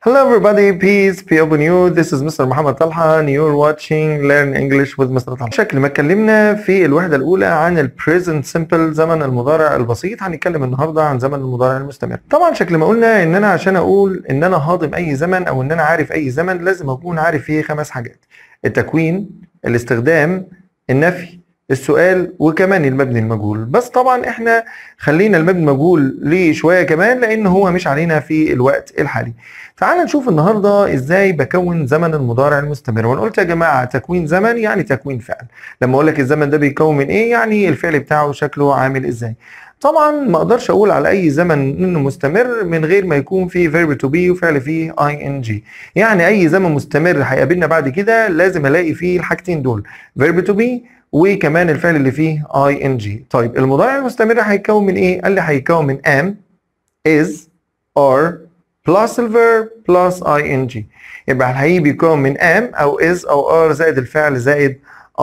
Hello everybody, peace be upon you. This is Mr. محمد طلحة and you're watching Learn English with Mr. طلحة. شكل ما اتكلمنا في الوحدة الأولى عن ال present simple زمن المضارع البسيط هنتكلم النهاردة عن زمن المضارع المستمر. طبعا شكل ما قلنا إن أنا عشان أقول إن أنا هاضم أي زمن أو إن أنا عارف أي زمن لازم أكون عارف فيه خمس حاجات. التكوين، الاستخدام، النفي، السؤال وكمان المبني المجهول بس طبعا احنا خلينا المبني المجهول ليه شويه كمان لان هو مش علينا في الوقت الحالي تعال نشوف النهارده ازاي بكون زمن المضارع المستمر وانا قلت يا جماعه تكوين زمن يعني تكوين فعل لما اقول لك الزمن ده بيكون من ايه يعني الفعل بتاعه شكله عامل ازاي طبعا ما اقدرش اقول على اي زمن انه مستمر من غير ما يكون فيه فيرب تو بي وفعل فيه اي ان جي يعني اي زمن مستمر هيقابلنا بعد كده لازم الاقي فيه الحاجتين دول فيرب تو بي وكمان الفعل اللي فيه اي ان جي طيب المضارع المستمر هيتكون من ايه قال لي هيتكون من am is are plus الفيرب plus ing يبقى الحقيقي بيكون من am او is او are زائد الفعل زائد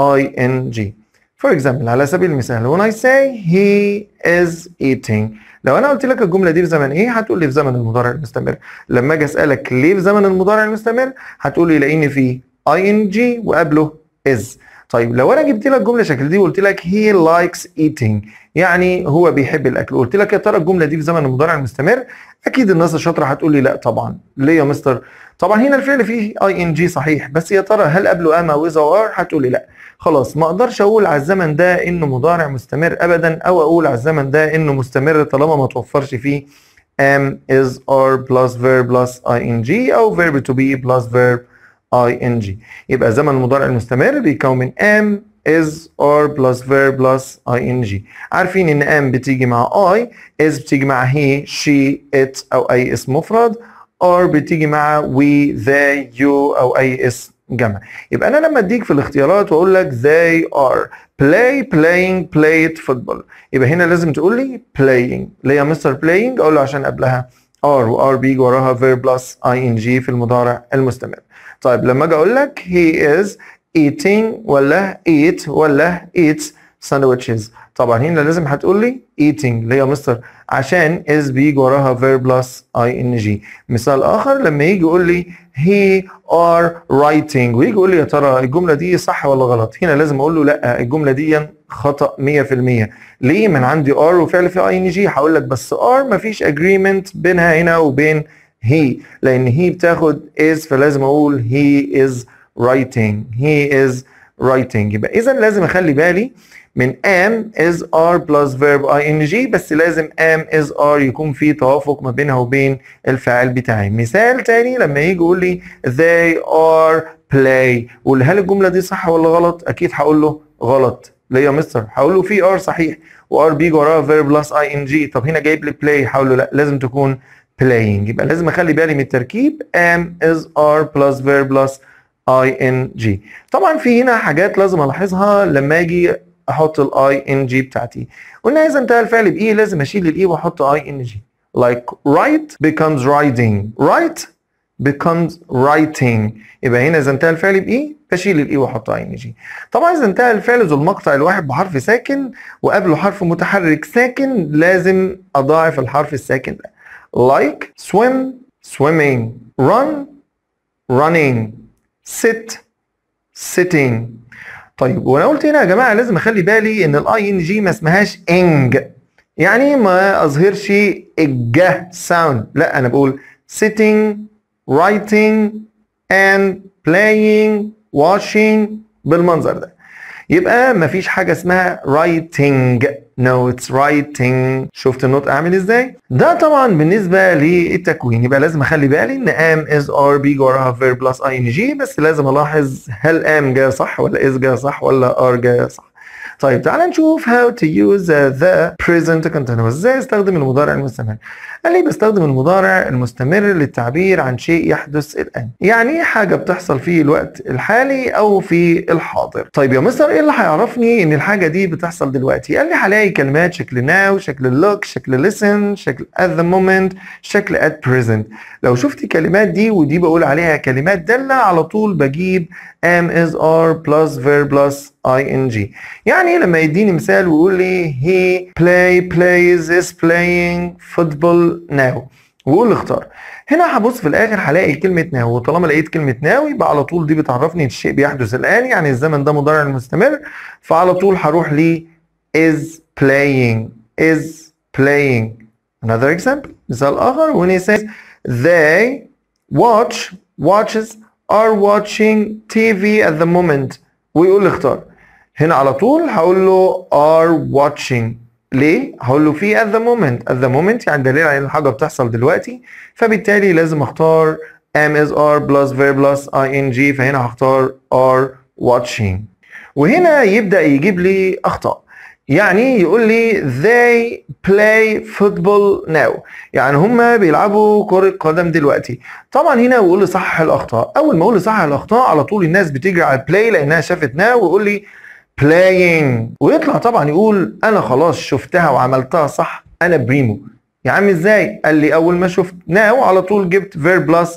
ing for example على سبيل المثال when I say he is eating لو انا قلت لك الجمله دي في زمن ايه هتقول لي في زمن المضارع المستمر لما اجي اسالك ليه في زمن المضارع المستمر هتقول لي لان فيه ing وقبله is طيب لو انا جبت لك جمله شكل دي وقلت لك he likes eating يعني هو بيحب الاكل قلت لك يا ترى الجمله دي في زمن المضارع المستمر اكيد الناس الشاطره هتقول لي لا طبعا ليه يا مستر طبعا هنا الفعل فيه اي ان جي صحيح بس يا ترى هل قبله ام او از او ار هتقول لي لا خلاص ما اقدرش اقول على الزمن ده انه مضارع مستمر ابدا او اقول على الزمن ده انه مستمر طالما ما توفرش فيه am is are plus verb plus ing او verb to be plus verb ing يبقى زمن المضارع المستمر بيكون من am is or plus verb plus ing عارفين ان am بتيجي مع I is بتيجي مع he she it او اي اسم مفرد or بتيجي مع we they you او اي اسم جمع يبقى انا لما اديك في الاختيارات واقول لك they are play playing played football يبقى هنا لازم تقول لي playing ليه يا مستر playing اقول له عشان قبلها are و are بيجي وراها verb plus ing في المضارع المستمر طيب لما اجي اقول لك he is eating ولا eat ولا eats sandwiches طبعا هنا لازم هتقول لي eating ليه يا مستر عشان is بيجي وراها verb plus ing مثال اخر لما يجي يقول لي he are writing ويجي يقول لي يا ترى الجمله دي صح ولا غلط هنا لازم اقول له لا الجمله دي خطا 100% ليه من عندي are وفعل في ing هقول لك بس are مفيش agreement بينها هنا وبين he لان he بتاخد is فلازم اقول he is writing he is writing يبقى اذا لازم اخلي بالي من am is are plus verb ing بس لازم am is are يكون في توافق ما بينها وبين الفاعل بتاعي مثال تاني لما يجي يقول لي they are play قول هل الجمله دي صح ولا غلط اكيد هقول له غلط ليه يا مستر هقول له في are صحيح و are بيجي وراها verb plus ing طب هنا جايب لي play هقول له لا لازم تكون playing يبقى لازم اخلي بالي من التركيب am is are plus verb plus ing طبعا في هنا حاجات لازم الاحظها لما اجي احط الاي ان جي بتاعتي قلنا اذا انتهى الفعل بايه لازم اشيل الاي واحط اي ان جي like write becomes writing write becomes writing يبقى هنا اذا انتهى الفعل بايه بشيل الاي واحط اي ان جي طبعا اذا انتهى الفعل ذو المقطع الواحد بحرف ساكن وقبله حرف متحرك ساكن لازم اضاعف الحرف الساكن ده like swim swimming run running sit sitting طيب وانا قلت هنا يا جماعه لازم اخلي بالي ان الاي ان جي ما اسمهاش انج يعني ما اظهرش الجه ساوند لا انا بقول sitting writing and playing watching بالمنظر ده يبقى مفيش حاجه اسمها writing no it's writing شفت النطق عامل ازاي ده طبعا بالنسبه للتكوين يبقى لازم اخلي بالي ان am is are بيجي وراها verb plus ing بس لازم الاحظ هل am جايه صح ولا is جايه صح ولا are جايه صح طيب تعال نشوف how to use the present continuous ازاي استخدم المضارع المستمر قال لي بستخدم المضارع المستمر للتعبير عن شيء يحدث الان يعني حاجه بتحصل في الوقت الحالي او في الحاضر طيب يا مستر ايه اللي هيعرفني ان الحاجه دي بتحصل دلوقتي قال لي هلاقي كلمات شكل now شكل look شكل listen شكل at the moment شكل at present لو شفت الكلمات دي ودي بقول عليها كلمات داله على طول بجيب am is are plus verb plus ing يعني لما يديني مثال ويقول لي he play plays is playing football now وقول اختار هنا هبص في الاخر هلاقي كلمه ناو وطالما لقيت كلمه ناو يبقى على طول دي بتعرفني الشيء بيحدث الان يعني الزمن ده مضارع مستمر فعلى طول هروح ل is playing is playing another example مثال اخر when he says they watch watches are watching TV at the moment ويقول لي اختار هنا على طول هقول له are watching ليه؟ هقول له في at the moment at the moment يعني دليل على ان الحاجه بتحصل دلوقتي فبالتالي لازم اختار am is are plus verb plus ing فهنا هختار are watching وهنا يبدا يجيب لي اخطاء يعني يقول لي they play football now يعني هم بيلعبوا كرة قدم دلوقتي طبعا هنا يقول لي صحح الاخطاء اول ما اقول لي صحح الاخطاء على طول الناس بتجري على البلاي لانها شافت now ويقول لي playing ويطلع طبعا يقول انا خلاص شفتها وعملتها صح انا بريمو يا عم ازاي قال لي اول ما شفت ناو على طول جبت verb plus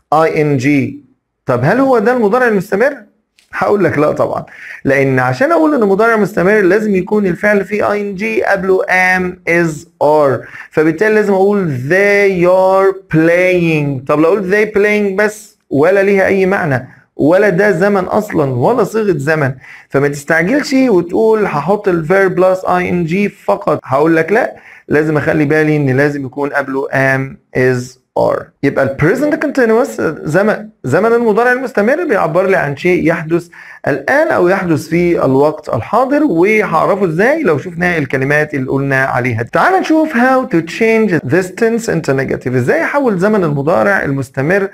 ing طب هل هو ده المضارع المستمر هقول لك لا طبعا لان عشان اقول ان مضارع مستمر لازم يكون الفعل فيه ing قبله am is are فبالتالي لازم اقول they are playing طب لو قلت they playing بس ولا ليها اي معنى ولا ده زمن اصلا ولا صيغه زمن فما تستعجلش وتقول هحط الفيرب بلس اي ان جي فقط هقول لك لا لازم اخلي بالي ان لازم يكون قبله am is are يبقى ال present continuous زمن زمن المضارع المستمر بيعبر لي عن شيء يحدث الان او يحدث في الوقت الحاضر وهعرفه ازاي لو شفنا الكلمات اللي قلنا عليها تعال نشوف how to change this tense into negative ازاي احول زمن المضارع المستمر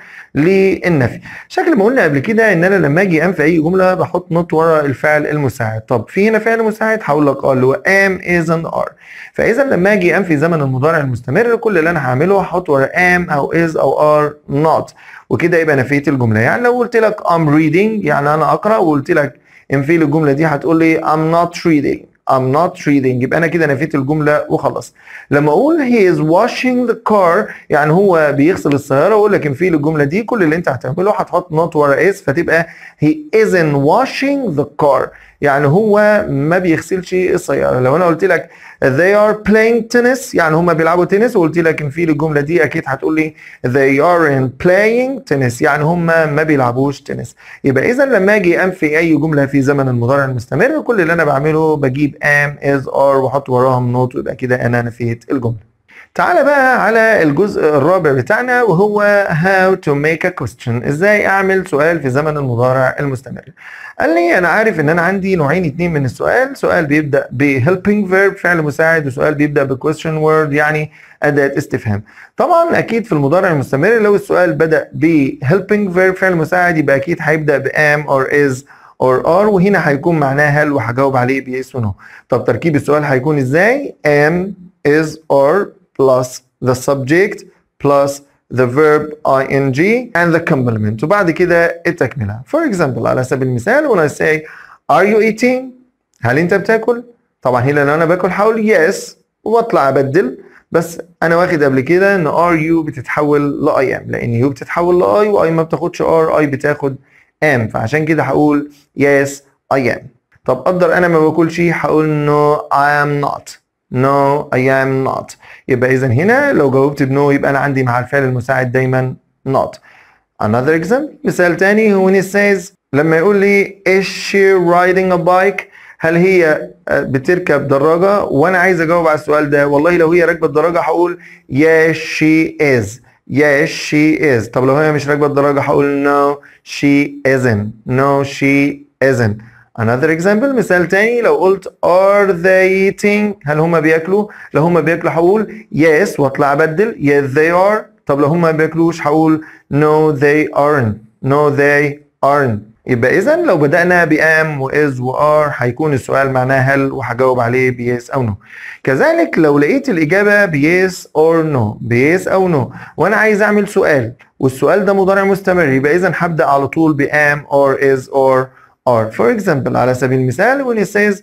للنفي شكل ما قلنا قبل كده ان انا لما اجي انفي اي جمله بحط نوت ورا الفعل المساعد طب في هنا فعل مساعد هقول لك اه اللي هو am is and are فاذا لما اجي انفي زمن المضارع المستمر كل اللي انا هعمله هحط ورا am او is او are not وكده يبقى نفيت الجمله يعني لو قلت لك I'm reading يعني انا اقرا وقلت لك انفي الجمله دي هتقول لي I'm not reading I'm not reading يبقى انا كده نفيت الجمله وخلص لما اقول he is washing the car يعني هو بيغسل السياره واقول لك انفي الجمله دي كل اللي انت هتعمله هتحط not ورا is فتبقى he isn't washing the car يعني هو ما بيغسلش السياره لو انا قلت لك they are playing tennis يعني هم بيلعبوا تنس وقلت لك انفي الجمله دي اكيد هتقول لي they aren't playing tennis يعني هم ما بيلعبوش تنس يبقى اذا لما اجي انفي اي جمله في زمن المضارع المستمر كل اللي انا بعمله بجيب am is are واحط وراهم not ويبقى كده انا نفيت الجمله تعالى بقى على الجزء الرابع بتاعنا وهو how to make a question ازاي اعمل سؤال في زمن المضارع المستمر قال لي انا عارف ان انا عندي نوعين اتنين من السؤال سؤال بيبدا ب helping verb فعل مساعد وسؤال بيبدا ب question word يعني اداه استفهام طبعا اكيد في المضارع المستمر لو السؤال بدا ب helping verb فعل مساعد يبقى اكيد هيبدا ب am or is or are وهنا هيكون معناه هل وهجاوب عليه ب yes و no طب تركيب السؤال هيكون ازاي am is or plus the subject plus the verb ing and the complement وبعد كده التكملة for example على سبيل المثال when I say are you eating هل انت بتاكل طبعا هنا لو انا باكل هقول yes واطلع ابدل بس انا واخد قبل كده ان are you بتتحول ل I am لان you بتتحول ل I و I ما بتاخدش are I بتاخد am فعشان كده هقول yes I am طب قدر انا ما باكلش هقول no I am not No I am not يبقى إذا هنا لو جاوبت بنو يبقى أنا عندي مع الفعل المساعد دايما not another example مثال تاني when he says لما يقول لي is she riding a bike هل هي بتركب دراجة وأنا عايز أجاوب على السؤال ده والله لو هي راكبة الدراجة هقول yes she is yes she is طب لو هي مش راكبة الدراجة هقول no she isn't no she isn't another example مثال تاني لو قلت are they eating هل هما بياكلوا لو هما بياكلوا هقول yes واطلع ابدل yes they are طب لو هما ما بياكلوش هقول no they aren't no they aren't يبقى اذا لو بدأنا بام واز وار هيكون السؤال معناه هل وهجاوب عليه بيس او نو كذلك لو لقيت الاجابه بيس اور نو بيس او نو وانا عايز اعمل سؤال والسؤال ده مضارع مستمر يبقى اذا هبدأ على طول بام اور از اور are. For example, على سبيل المثال when he says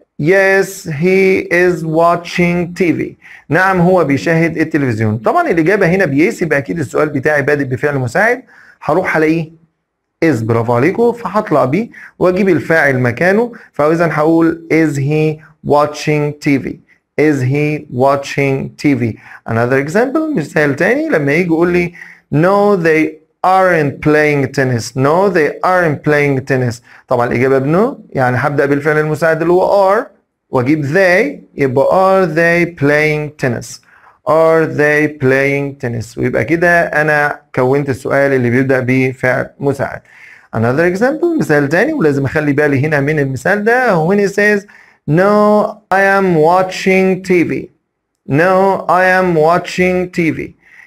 Yes, he is watching TV. نعم هو بيشاهد التلفزيون. طبعا الإجابة هنا بيس يبقى أكيد السؤال بتاعي بادئ بفعل مساعد. هروح ألاقيه is برافو عليكم فهطلع بيه وأجيب الفاعل مكانه فإذا هقول is he watching TV. Is he watching TV? Another example مثال تاني لما يجي يقول لي no they aren't playing tennis no they aren't playing tennis طبعا الإجابة بنو يعني هبدأ بالفعل المساعد اللي هو are واجيب they يبقى are they playing tennis are they playing tennis ويبقى كده انا كونت السؤال اللي بيبدأ بفعل مساعد another example مثال تاني ولازم اخلي بالي هنا من المثال ده when he says no I am watching TV no I am watching TV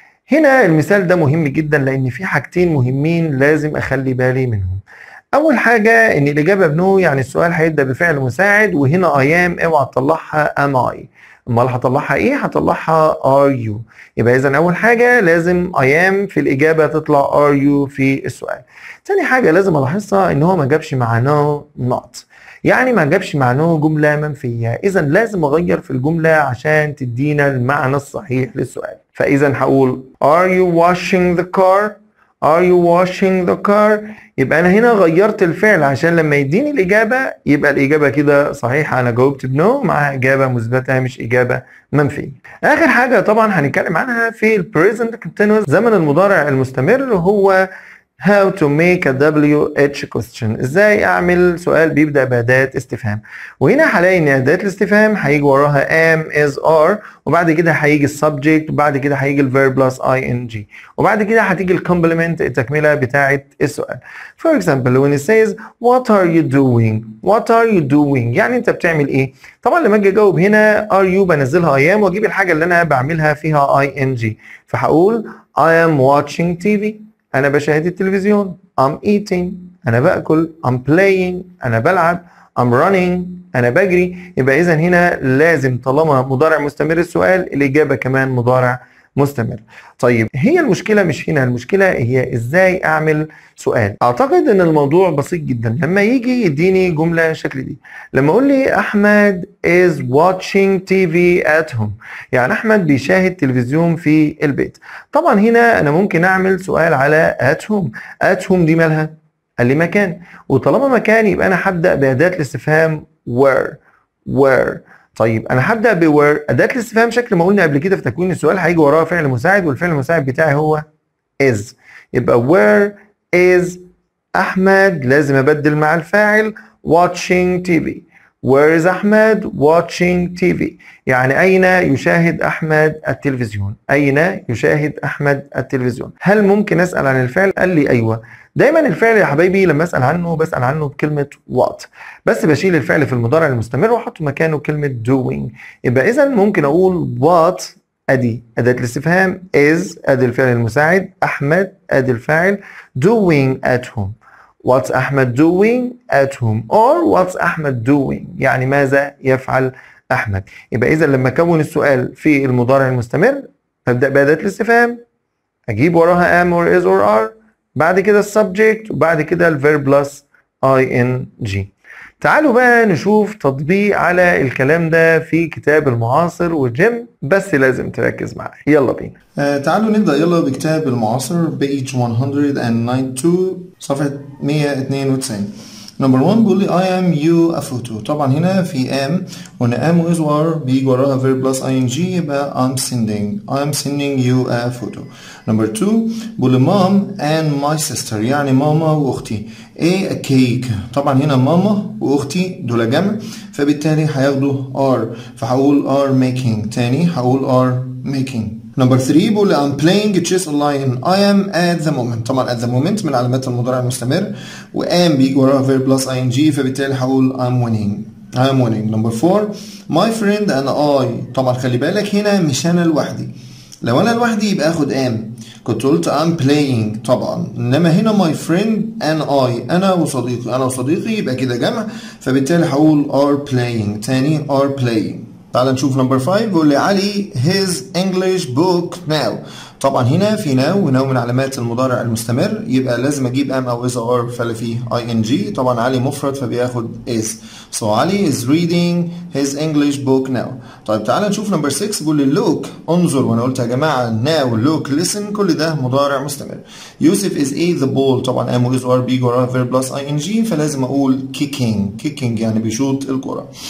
هنا المثال ده مهم جدا لان في حاجتين مهمين لازم اخلي بالي منهم اول حاجه ان الاجابه بنو يعني السؤال هيبدا بفعل مساعد وهنا اي ام اوعى تطلعها ام اي امال هطلعها ايه هطلعها ار يو يبقى اذا اول حاجه لازم اي ام في الاجابه تطلع ار يو في السؤال تاني حاجه لازم الاحظها ان هو ما جابش مع نو نوت يعني ما جابش مع نو جمله منفيه اذا لازم اغير في الجمله عشان تدينا المعنى الصحيح للسؤال فاذا هقول are you washing the car are you washing the car يبقى انا هنا غيرت الفعل عشان لما يديني الاجابه يبقى الاجابه كده صحيحه انا جاوبت بنو مع اجابه مثبته مش اجابه منفيه اخر حاجه طبعا هنتكلم عنها في البريزنت continuous زمن المضارع المستمر هو how to make a WH question ازاي اعمل سؤال بيبدا باداه استفهام وهنا هلاقي ان اداه الاستفهام هيجي وراها am is are وبعد كده هيجي السبجكت وبعد كده هيجي الفيرب بلس ing وبعد كده هتيجي الكومبلمنت التكمله بتاعه السؤال for example when it says what are you doing what are you doing يعني انت بتعمل ايه طبعا لما اجي اجاوب هنا are you بنزلها I am واجيب الحاجه اللي انا بعملها فيها ing فهقول I am watching TV انا بشاهد التلفزيون I'm eating انا باكل I'm playing انا بلعب I'm running انا بجري يبقى اذا هنا لازم طالما مضارع مستمر السؤال الاجابه كمان مضارع مستمر طيب هي المشكله مش هنا المشكله هي ازاي اعمل سؤال اعتقد ان الموضوع بسيط جدا لما يجي يديني جمله شكل دي لما اقول لي احمد is watching TV at home يعني احمد بيشاهد تلفزيون في البيت طبعا هنا انا ممكن اعمل سؤال على at home at home دي مالها قال لي مكان وطالما مكان يبقى انا هبدا باداه الاستفهام where where طيب انا هبدا بوير اداه الاستفهام شكل ما قلنا قبل كده في تكوين السؤال هيجي وراها فعل مساعد والفعل المساعد بتاعي هو is يبقى where is احمد لازم ابدل مع الفاعل watching TV where is احمد watching TV يعني اين يشاهد احمد التلفزيون اين يشاهد احمد التلفزيون هل ممكن اسال عن الفعل قال لي ايوه دايما الفعل يا حبايبي لما اسال عنه بسال عنه بكلمه what بس بشيل الفعل في المضارع المستمر واحط مكانه كلمه doing يبقى اذا ممكن اقول what ادي اداه الاستفهام is ادي الفعل المساعد احمد ادي الفاعل doing at home what's احمد doing at home or what's احمد doing يعني ماذا يفعل احمد يبقى اذا لما اكون السؤال في المضارع المستمر ابدا باداه الاستفهام اجيب وراها am or is or are بعد كده السبجكت وبعد كده الفيرب بلس اي ان جي تعالوا بقى نشوف تطبيق على الكلام ده في كتاب المعاصر وجيم بس لازم تركز معايا يلا بينا آه تعالوا نبدأ يلا بكتاب المعاصر بيج 192 صفحة 192 نمبر 1 بيقول لي I am you a photo طبعا هنا في am وهنا am و is were بيجي وراها verb plus ing يبقى I'm sending I'm sending you a photo نمبر 2 بيقول لي mom and my sister يعني ماما واختي a a cake طبعا هنا ماما واختي دول جمع فبالتالي هياخدوا are فهقول are making تاني هقول are making نمبر 3 بيقول لي I'm playing chess online I am at the moment طبعا at the moment من علامات المضارع المستمر و am بيجي وراها verb plus ing فبالتالي هقول I'm winning I'm winning نمبر 4 my friend and I طبعا خلي بالك هنا مش انا لوحدي لو انا لوحدي يبقى اخد am كنت قلت I'm playing طبعا انما هنا my friend and I انا وصديقي انا وصديقي يبقى كده جمع فبالتالي هقول are playing تاني are playing تعال نشوف نمبر 5 بيقول لي علي his English book now طبعا هنا في now وناو من علامات المضارع المستمر يبقى لازم اجيب am او is or فلا فيه ing طبعا علي مفرد فبياخد is so علي is reading his English book now طيب تعال نشوف نمبر 6 بيقول لي look انظر وانا قلت يا جماعه now look listen كل ده مضارع مستمر يوسف is a the ball طبعا am و is or بيجي وراها verb plus ing فلازم اقول kicking kicking يعني بيشوط الكره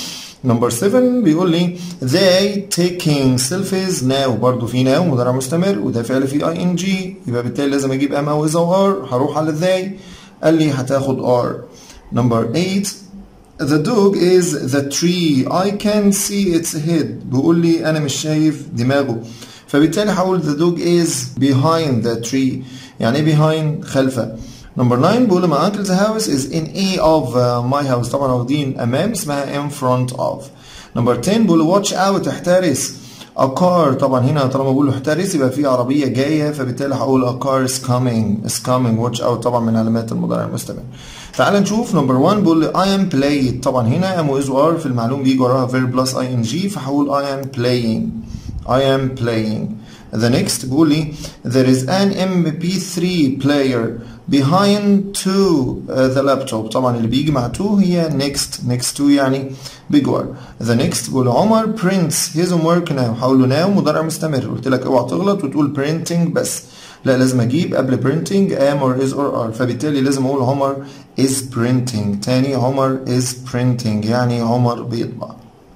نمبر 7 بيقول لي they taking selfies now برضه في now مضارع مستمر وده فعل فيه اي ان جي يبقى بالتالي لازم اجيب ام او از او ار هروح على they قال لي هتاخد ار نمبر 8 The dog is the tree I can see its head بيقول لي انا مش شايف دماغه فبالتالي هقول the dog is behind the tree يعني ايه behind خلفه نمبر 9 بيقول my uncle's house is in A of uh, my house طبعا واخدين امام اسمها in front of نمبر 10 بيقول watch out احترس a car طبعا هنا طالما بقول له احترس يبقى في عربيه جايه فبالتالي هقول a car is coming is coming watch out طبعا من علامات المضارع المستمر تعال نشوف نمبر 1 بيقول لي I am played طبعا هنا am و is و are في المعلوم بيجي وراها verb plus ing فهقول I am playing I am playing The next بيقول لي there is an MP3 player behind to uh, the laptop طبعا اللي بيجي مع to هي next next to يعني بجوار the next بيقول عمر prints his homework now هقول له now مضارع مستمر قلت لك اوعى تغلط وتقول printing بس لا لازم اجيب قبل printing am or is or are فبالتالي لازم اقول عمر is printing تاني عمر is printing يعني عمر بيطبع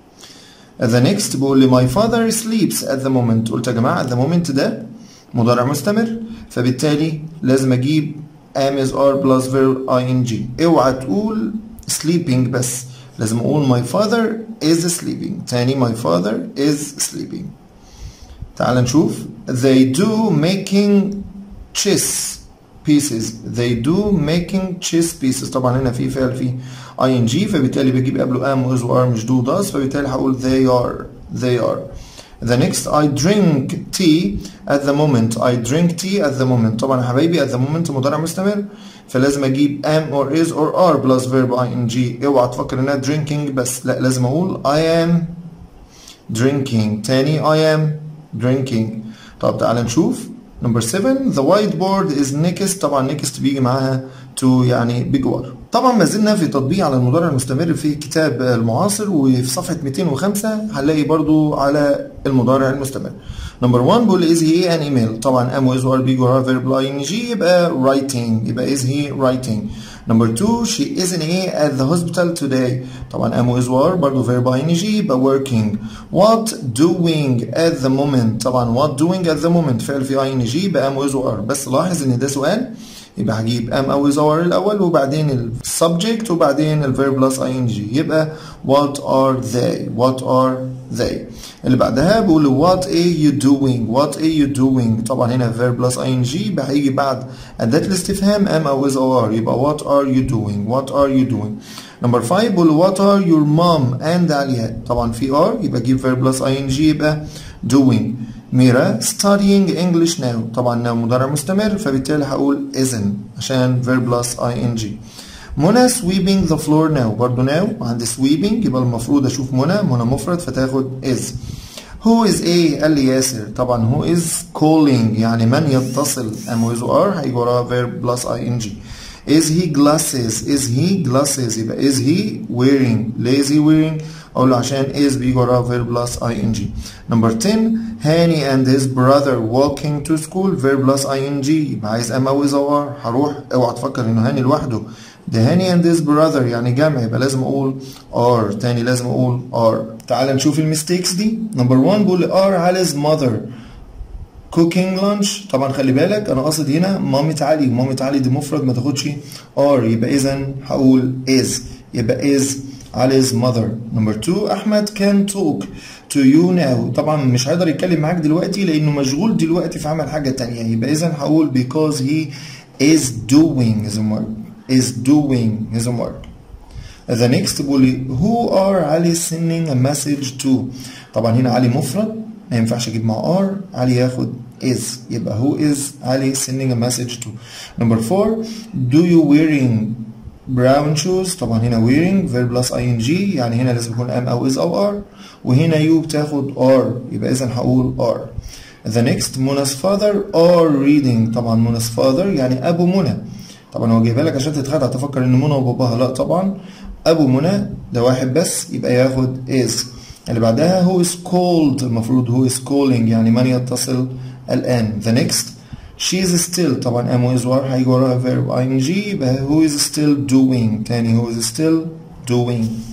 The next بقول لي my father sleeps at the moment قلت يا جماعة at the moment ده مضارع مستمر فبالتالي لازم اجيب am is are plus verb ing اوعى تقول sleeping بس لازم اقول my father is sleeping تاني my father is sleeping تعال نشوف they do making chess pieces they do making chess pieces طبعا هنا في فعل فيه ing فبالتالي بجيب قبله am was are مش do does فبالتالي هقول they are they are the next I drink tea at the moment I drink tea at the moment طبعا يا حبايبي at the moment مضارع مستمر فلازم اجيب am or is or are plus verb ing اوعى تفكر انها drinking بس لا لازم اقول I am drinking تاني I am drinking طب تعال نشوف نمبر 7 the whiteboard is next طبعا next بيجي معاها to يعني بجوار طبعا ما زلنا في تطبيق على المضارع المستمر في كتاب المعاصر وفي صفحة 205 هنلاقي برضو على المضارع المستمر نمبر 1 بيقول is he an email طبعا am was or بيجي وراها verb ing يبقى writing يبقى is he writing نمبر 2 she is in A at the hospital today طبعا am was were برضه verb ing يبقى working what doing at the moment طبعا what doing at the moment فعل في ing يبقى am was were بس لاحظ ان ده سؤال يبقى هجيب am او is or الاول وبعدين ال subject وبعدين ال verb plus ing يبقى what are they what are they اللي بعدها بقول what are you doing what are you doing طبعا هنا verb plus ing يبقى هيجي بعد أداة الاستفهام am أو is or are يبقى what are you doing what are you doing number 5 بقول what are your mom and عليها طبعا في are يبقى جيب verb plus ing يبقى doing ميرا studying English now طبعا now مضارع مستمر فبالتالي هقول isn't عشان verb plus ing منى sweeping the floor now برضه now عندي sweeping يبقى المفروض اشوف منى منى مفرد فتاخد is who is a قال لي ياسر طبعا who is calling يعني من يتصل am with are هيجي وراها verb plus ing is he glasses is he glasses يبقى is he wearing ليه is he wearing اقول له عشان is بيجي وراها verb plus ing number 10 هاني and his brother walking to school verb plus ing يبقى عايز am او is or هروح اوعى تفكر انه هاني لوحده ده هاني and his brother يعني جمع يبقى لازم اقول are تاني لازم اقول are تعال نشوف الميستيكس دي نمبر 1 بقول are علي's mother cooking lunch طبعا خلي بالك انا قصدي هنا مامة علي مامة علي دي مفرد ما تاخدش are يبقى اذا هقول is يبقى is علي's mother نمبر 2 احمد can talk to you now طبعا مش هيقدر يتكلم معاك دلوقتي لانه مشغول دلوقتي في عمل حاجه تانية يبقى اذا هقول because he is doing his homework is doing his homework the next بقول لي who are علي sending a message to طبعا هنا علي مفرد ما ينفعش اجيب مع are علي ياخد is يبقى who is علي sending a message to number 4 do you wearing brown shoes طبعا هنا wearing verb plus ing يعني هنا لازم يكون am او is او are وهنا you بتاخد are يبقى اذا هقول are the next منا's father are reading طبعا منا's father يعني ابو منى طبعا هو جايبها لك عشان تتخدع تفكر ان منى وباباها لا طبعا ابو منى ده واحد بس يبقى ياخد is اللي بعدها who is called المفروض who is calling يعني من يتصل الان the next she is still طبعا am is were هيجي وراها verb ing يبقى who is still doing تاني who is still doing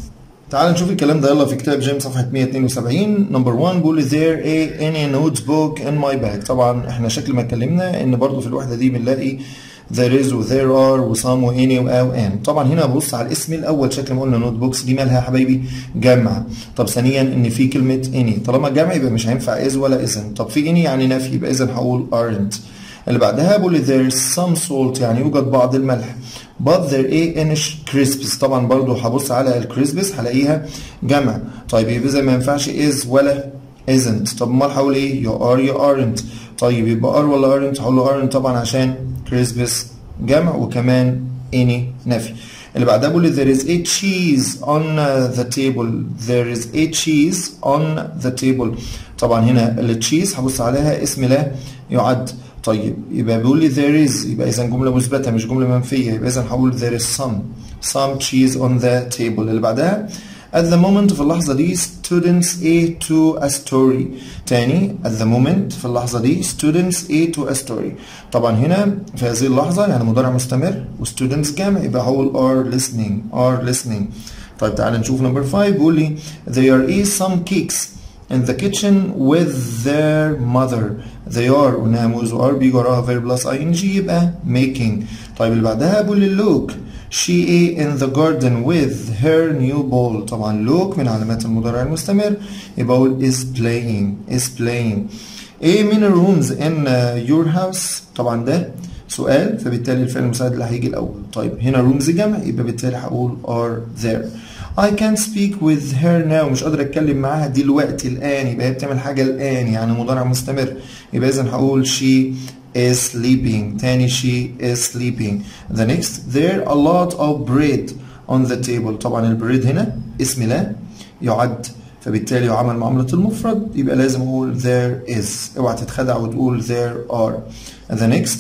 تعال نشوف الكلام ده يلا في كتاب جيم صفحة 172 نمبر 1 بيقول there a any notebook in my bag طبعا احنا شكل ما اتكلمنا ان برضو في الوحدة دي بنلاقي there is و there are و some و any و او and طبعا هنا ببص على الاسم الاول شكل ما قلنا نوت بوكس دي مالها يا حبايبي جمع طب ثانيا ان في كلمة any طالما جمع يبقى مش هينفع is ولا isn't طب في any يعني نفي يبقى اذا هقول aren't اللي بعدها بقول there is some salt يعني يوجد بعض الملح but there a Inish crisps طبعا برضو هبص على الكريسبس هلاقيها جمع طيب يبقى اذا ما ينفعش is ولا isn't طب امال هقول ايه you are you aren't طيب يبقى are ولا aren't هقول له aren't طبعا عشان كريسبس جمع وكمان any نفي اللي بعدها بقول there is a cheese on the table there is a cheese on the table طبعا هنا التشيز هبص عليها اسم لا يعد طيب يبقى بيقول لي there is يبقى اذا جمله مثبته مش جمله منفيه يبقى اذا هقول there is some some cheese on the table اللي بعدها at the moment في اللحظه دي students A to a story تاني at the moment في اللحظه دي students A to a story طبعا هنا في هذه اللحظه يعني مضارع مستمر و students جامع يبقى هقول are listening are listening طيب تعال نشوف نمبر 5 بيقول لي there is some cakes in the kitchen with their mother they are قلناها موز و are بيجي وراها verb plus ing يبقى making طيب اللي بعدها بقول لي look she ate in the garden with her new ball طبعا look من علامات المضارع المستمر يبقى اقول is playing is playing ايه من الرooms in your house طبعا ده سؤال فبالتالي الفعل المساعد اللي هيجي الاول طيب هنا rooms جمع يبقى بالتالي هقول are there I can't speak with her now مش قادر اتكلم معاها دلوقتي الان يبقى هي بتعمل حاجه الان يعني مضارع مستمر يبقى اذا هقول she is sleeping تاني she is sleeping the next there a lot of bread on the table طبعا البريد هنا اسم لا يعد فبالتالي يعامل معاملة المفرد يبقى لازم اقول there is اوعى تتخدع وتقول there are the next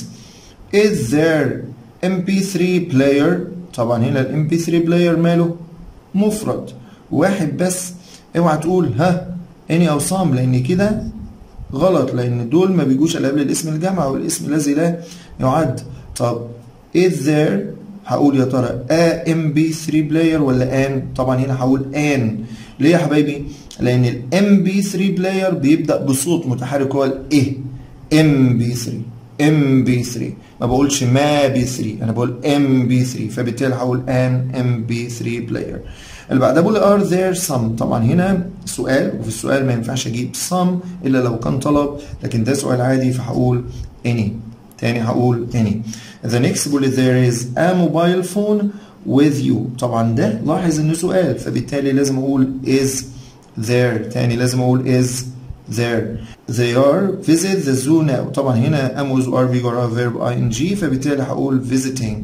is there mp3 player طبعا هنا ال mp3 player ماله مفرد واحد بس اوعى تقول ها اني او صام لان كده غلط لان دول ما بيجوش الا قبل الاسم الجمع والاسم الذي لا يعد طب is there هقول يا ترى a mp3 player ولا an طبعا هنا هقول an ليه يا حبايبي لان ال mp3 player بيبدا بصوت متحرك هو الايه mp3 mp3 ما بقولش ما بي 3 انا بقول mp3 فبالتالي هقول an mp3 player اللي بعدها بقول are there some طبعا هنا سؤال وفي السؤال ما ينفعش اجيب some الا لو كان طلب لكن ده سؤال عادي فهقول any تاني هقول any the next بقول there is a mobile phone with you طبعا ده لاحظ انه سؤال فبالتالي لازم اقول is there تاني لازم اقول is there they are visit the zoo now طبعا هنا am was are بيجي وراها verb ing فبالتالي هقول visiting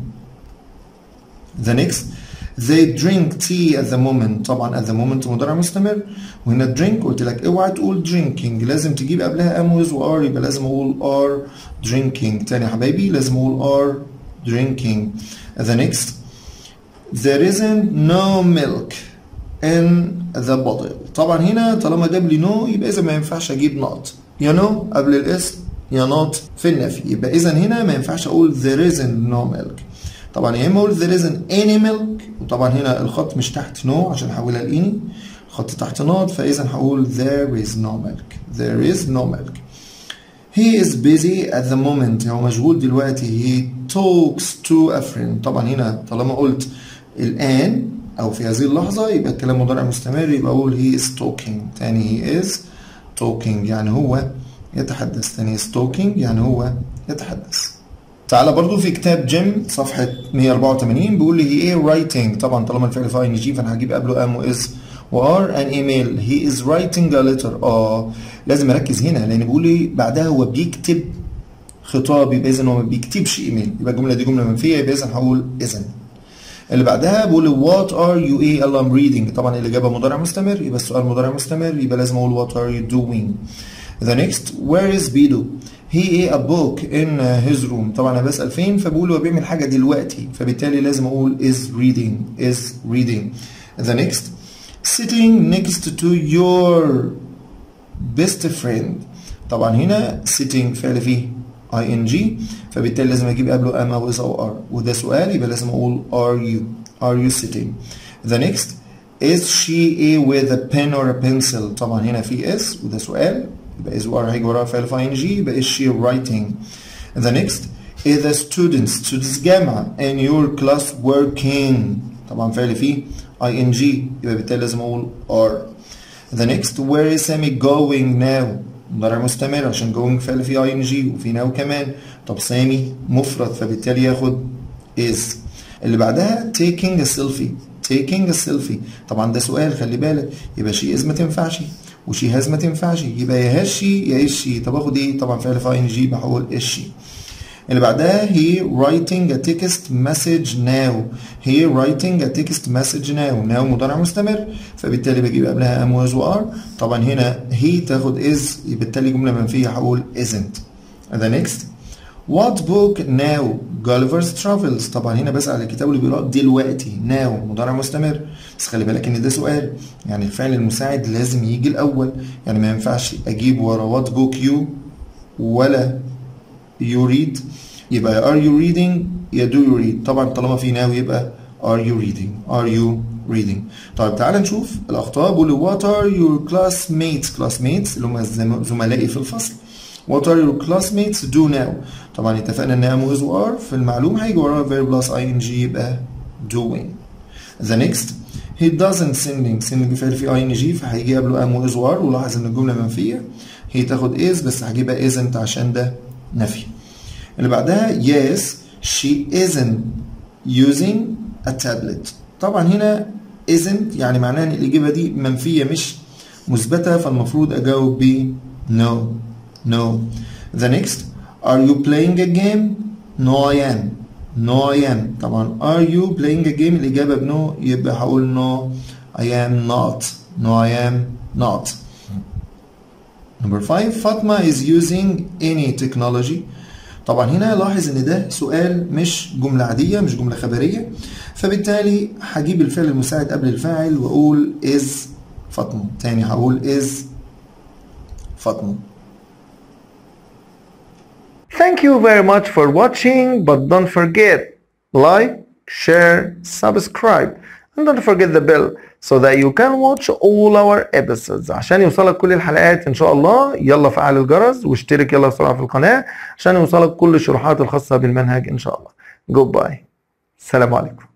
the next they drink tea at the moment طبعا at the moment مضارع مستمر وهنا drink قلت لك اوعى تقول drinking لازم تجيب قبلها am was و are يبقى لازم اقول are drinking تاني يا حبايبي لازم اقول are drinking the next there isn't no milk in the bottle طبعا هنا طالما جاب لي no يبقى اذا ما ينفعش اجيب not يا no قبل الاسم يا not في النفي يبقى اذا هنا ما ينفعش اقول there isn't no milk طبعا يا اما اقول there isn't any milk وطبعا هنا الخط مش تحت no عشان احولها لاني الخط تحت not فاذا هقول there is no milk there is no milk he is busy at the moment هو مشغول دلوقتي he talks to a friend طبعا هنا طالما قلت الان او في هذه اللحظة يبقى الكلام مضارع مستمر يبقى اقول he is talking تاني he is talking يعني هو يتحدث تاني is talking يعني هو يتحدث تعالى برضو في كتاب جيم صفحة 184 بيقول لي هي ايه writing طبعا طالما الفعل في ان جي فانا هجيب قبله ام واز وار ان ايميل هي از writing a letter اه لازم اركز هنا لان بيقول لي بعدها هو بيكتب خطاب يبقى اذا هو ما بيكتبش ايميل يبقى الجمله دي جمله منفيه يبقى اذا هقول اذا اللي بعدها بقول وات ار يو ايه يلا ام ريدنج طبعا الاجابه مضارع مستمر يبقى السؤال مضارع مستمر يبقى لازم اقول وات ار يو دوينج The next where is Bido he ate a book in his room طبعا انا بسال فين فبقول هو بيعمل حاجه دلوقتي فبالتالي لازم اقول is reading is reading the next sitting next to your best friend طبعا هنا sitting فعل فيه ing فبالتالي لازم اجيب قبله am او is او are وده سؤال يبقى لازم اقول are you are you sitting the next is she a with a pen or a pencil طبعا هنا في is وده سؤال يبقى is وار هيجي وراها فعل في ing يبقى is she writing the next is the students students جامعة in your class working طبعا فعل فيه ing يبقى بالتالي لازم اقول are the next where is Sammy going now مضارع مستمر عشان going فعل فيه ing وفي now كمان طب سامي مفرد فبالتالي ياخد is اللي بعدها taking a selfie taking a selfie طبعا ده سؤال خلي بالك يبقى شي از ما تنفعش وشي هاز ما تنفعش يبقى يا هاشي يا ايشي طب اخد ايه طبعا فعل في ان جي بحول اشي اللي بعدها he writing a text message now he writing a text message now now مضارع مستمر فبالتالي بجيب قبلها am was و are طبعا هنا he تاخد is بالتالي جملة منفية هقول isn't the next What book now Gulliver's Travels طبعا هنا بسأل الكتاب اللي بيقرأ دلوقتي now مضارع مستمر بس خلي بالك ان ده سؤال يعني الفعل المساعد لازم يجي الأول يعني ما ينفعش أجيب ورا what book you ولا you read يبقى are you reading يا do you read طبعا طالما في now يبقى are you reading are you reading طيب تعال نشوف الأخطاء بيقول what are your classmates classmates اللي هم زملائي في الفصل What are your classmates do now؟ طبعا اتفقنا ان am was و are في المعلومة هيجي وراها verb plus ing يبقى doing. The next he doesn't sending sending فعل فيه ing فهيجي قبله am was و are ولاحظ ان الجملة منفية هي تاخد is بس هجيبها isn't عشان ده نفي. اللي بعدها yes she isn't using a tablet. طبعا هنا isn't يعني معناها ان الإجابة دي منفية مش مثبتة فالمفروض أجاوب ب no. No. The next, are you playing a game? No, I am. No, I am. طبعا are you playing a game الإجابة بنو يبقى هقول no I am not. No, I am not. Number five, Fatma is using any technology. طبعا هنا لاحظ ان ده سؤال مش جملة عادية مش جملة خبرية فبالتالي هجيب الفعل المساعد قبل الفاعل واقول is فاطمة تاني هقول is فاطمة Thank you very much for watching, but don't forget like, share, subscribe, and don't forget the bell so that you can watch all our episodes. عشان يوصلك كل الحلقات إن شاء الله يلا فعل الجرس واشترك يلا بسرعة في القناة عشان يوصلك كل الشروحات الخاصة بالمنهج إن شاء الله. Goodbye. السلام عليكم.